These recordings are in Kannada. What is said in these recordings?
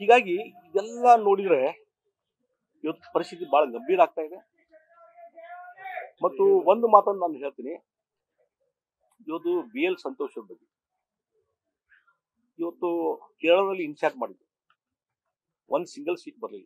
ಹೀಗಾಗಿ ಇದೆಲ್ಲ ನೋಡಿದ್ರೆ ಇವತ್ತು ಪರಿಸ್ಥಿತಿ ಬಹಳ ಗಂಭೀರ ಆಗ್ತಾ ಇದೆ ಮತ್ತು ಒಂದು ಮಾತನ್ನು ನಾನು ಹೇಳ್ತೀನಿ ಇವತ್ತು ಬಿ ಎಲ್ ಸಂತೋಷ್ ಅವ್ರ ಬಗ್ಗೆ ಇವತ್ತು ಕೇರಳದಲ್ಲಿ ಇನ್ಚಾರ್ಜ್ ಮಾಡಿದ್ರು ಒಂದು ಸಿಂಗಲ್ ಸೀಟ್ ಬರಲಿಲ್ಲ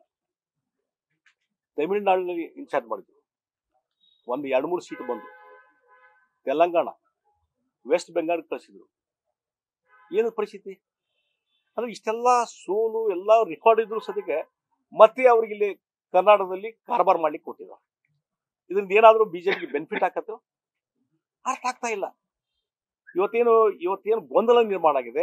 ತಮಿಳುನಾಡಿನಲ್ಲಿ ಇನ್ಚಾರ್ಜ್ ಮಾಡಿದ್ರು ಒಂದು ಎರಡು ಮೂರು ಸೀಟ್ ಬಂದು ತೆಲಂಗಾಣ ವೆಸ್ಟ್ ಬೆಂಗಾಲ್ ಕಳಿಸಿದ್ರು ಏನು ಪರಿಸ್ಥಿತಿ ಅಂದ್ರೆ ಇಷ್ಟೆಲ್ಲ ಸೋಲು ಎಲ್ಲ ರೆಕಾರ್ಡ್ ಇದ್ರು ಸದ್ಯಕ್ಕೆ ಮತ್ತೆ ಅವ್ರಿಗೆ ಇಲ್ಲಿ ಕರ್ನಾಟಕದಲ್ಲಿ ಕಾರಬಾರ್ ಮಾಡ್ಲಿಕ್ಕೆ ಕೊಟ್ಟಿದ್ದಾರೆ ಇದರಿಂದ ಏನಾದರೂ ಬಿಜೆಪಿಗೆ ಬೆನಿಫಿಟ್ ಆಕತ್ತೋ ಅರ್ಥ ಆಗ್ತಾ ಇಲ್ಲ ಇವತ್ತೇನು ಇವತ್ತೇನು ಗೊಂದಲ ನಿರ್ಮಾಣ ಆಗಿದೆ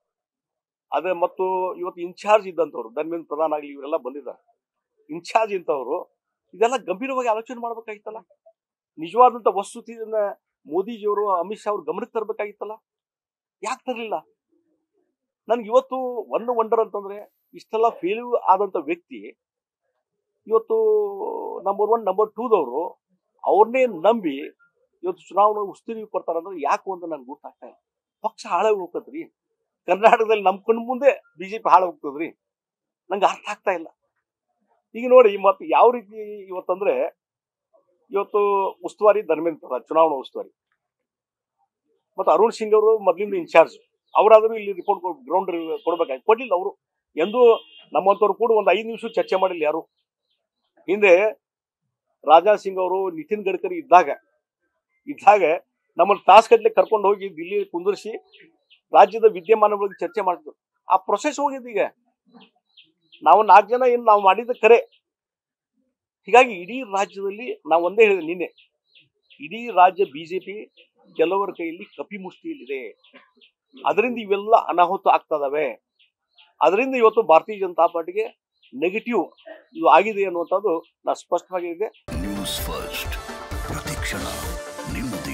ಅದೇ ಮತ್ತು ಇವತ್ತು ಇನ್ಚಾರ್ಜ್ ಇದ್ದಂಥವ್ರು ಧರ್ಮೇಂದ್ರ ಪ್ರಧಾನ್ ಆಗಲಿ ಇವರೆಲ್ಲ ಬಂದಿದ್ದಾರೆ ಇನ್ಚಾರ್ಜ್ ಇಂಥವ್ರು ಇದೆಲ್ಲ ಗಂಭೀರವಾಗಿ ಆಲೋಚನೆ ಮಾಡ್ಬೇಕಾಗಿತ್ತಲ್ಲ ನಿಜವಾದಂಥ ವಸ್ತುತಿಯನ್ನ ಮೋದಿಜಿಯವರು ಅಮಿತ್ ಶಾ ಅವ್ರು ಗಮನಕ್ಕೆ ತರಬೇಕಾಗಿತ್ತಲ್ಲ ಯಾಕೆ ತರಲಿಲ್ಲ ನನ್ಗೆ ಇವತ್ತು ಒಂದು ವಂಡರ್ ಅಂತಂದ್ರೆ ಇಷ್ಟೆಲ್ಲ ಫೇಲ್ಯೂ ಆದಂತ ವ್ಯಕ್ತಿ ಇವತ್ತು ನಂಬರ್ ಒನ್ ನಂಬರ್ ಟೂದವರು ಅವ್ರನ್ನೇ ನಂಬಿ ಇವತ್ತು ಚುನಾವಣೆ ಉಸ್ತುರಿ ಕೊಡ್ತಾರ ಅಂದ್ರೆ ಯಾಕೆ ಅಂತ ನನ್ಗೆ ಗೊತ್ತಾಗ್ತಾ ಇಲ್ಲ ಪಕ್ಷ ಹಾಳಾಗಿ ಹೋಗ್ತದ್ರಿ ಕರ್ನಾಟಕದಲ್ಲಿ ನಮ್ ಕಣ್ ಮುಂದೆ ಬಿಜೆಪಿ ಹಾಳು ಹೋಗ್ತದ್ರಿ ನಂಗೆ ಅರ್ಥ ಆಗ್ತಾ ಇಲ್ಲ ಈಗ ನೋಡಿ ಮತ್ತೆ ಯಾವ ರೀತಿ ಇವತ್ತಂದ್ರೆ ಇವತ್ತು ಉಸ್ತುವಾರಿ ಧರ್ಮೇಂದ್ರ ಪ್ರಧಾನ್ ಚುನಾವಣಾ ಉಸ್ತುವಾರಿ ಮತ್ತು ಅರುಣ್ ಸಿಂಗ್ ಅವರು ಮೊದಲಿಂದ ಇನ್ಚಾರ್ಜ್ ಅವರಾದರೂ ಇಲ್ಲಿ ರಿಪೋರ್ಟ್ ಗ್ರೌಂಡ್ ಕೊಡ್ಬೇಕಾಗಿ ಕೊಡ್ಲಿಲ್ಲ ಅವರು ಎಂದೂ ನಮ್ಮಂತವ್ರು ಕೂಡ ಒಂದು ಐದು ನಿಮಿಷ ಚರ್ಚೆ ಮಾಡಿಲ್ಲ ಯಾರು ಹಿಂದೆ ರಾಜನಾಥ್ ಸಿಂಗ್ ಅವರು ನಿತಿನ್ ಗಡ್ಕರಿ ಇದ್ದಾಗ ಇದ್ದಾಗ ನಮ್ಮನ್ನು ತಾಸ್ಗಟ್ಲೆ ಕರ್ಕೊಂಡು ಹೋಗಿ ದಿಲ್ಲಿ ಕುಂದಿರಿಸಿ ರಾಜ್ಯದ ವಿದ್ಯಮಾನ ಬಗ್ಗೆ ಚರ್ಚೆ ಮಾಡಿದ್ರು ಆ ಪ್ರೊಸೆಸ್ ಹೋಗಿದೆ ಈಗ ನಾವು ನಾಲ್ಕು ಜನ ಏನು ನಾವು ಮಾಡಿದ ಕರೆ ಹೀಗಾಗಿ ಇಡೀ ರಾಜ್ಯದಲ್ಲಿ ನಾವು ಒಂದೇ ಹೇಳಿದೆ ನಿನ್ನೆ ಇಡೀ ರಾಜ್ಯ ಬಿಜೆಪಿ ಕೆಲವರ ಕೈಯಲ್ಲಿ ಕಪಿ ಮುಷ್ಟಿಯಲ್ಲಿದೆ ಅದರಿಂದ ಇವೆಲ್ಲ ಅನಾಹುತ ಆಗ್ತದವೆ ಅದರಿಂದ ಇವತ್ತು ಭಾರತೀಯ ಜನತಾ ಪಾರ್ಟಿಗೆ ನೆಗೆಟಿವ್ ಇದು ಆಗಿದೆ ಅನ್ನುವಂಥದ್ದು ನಾ ಸ್ಪಷ್ಟವಾಗಿ ಇದೆ ನ್ಯೂಸ್ ಫಸ್ಟ್ ಪ್ರತಿಕ್ಷಣ ನಿಮ್ಮೊಂದಿಗೆ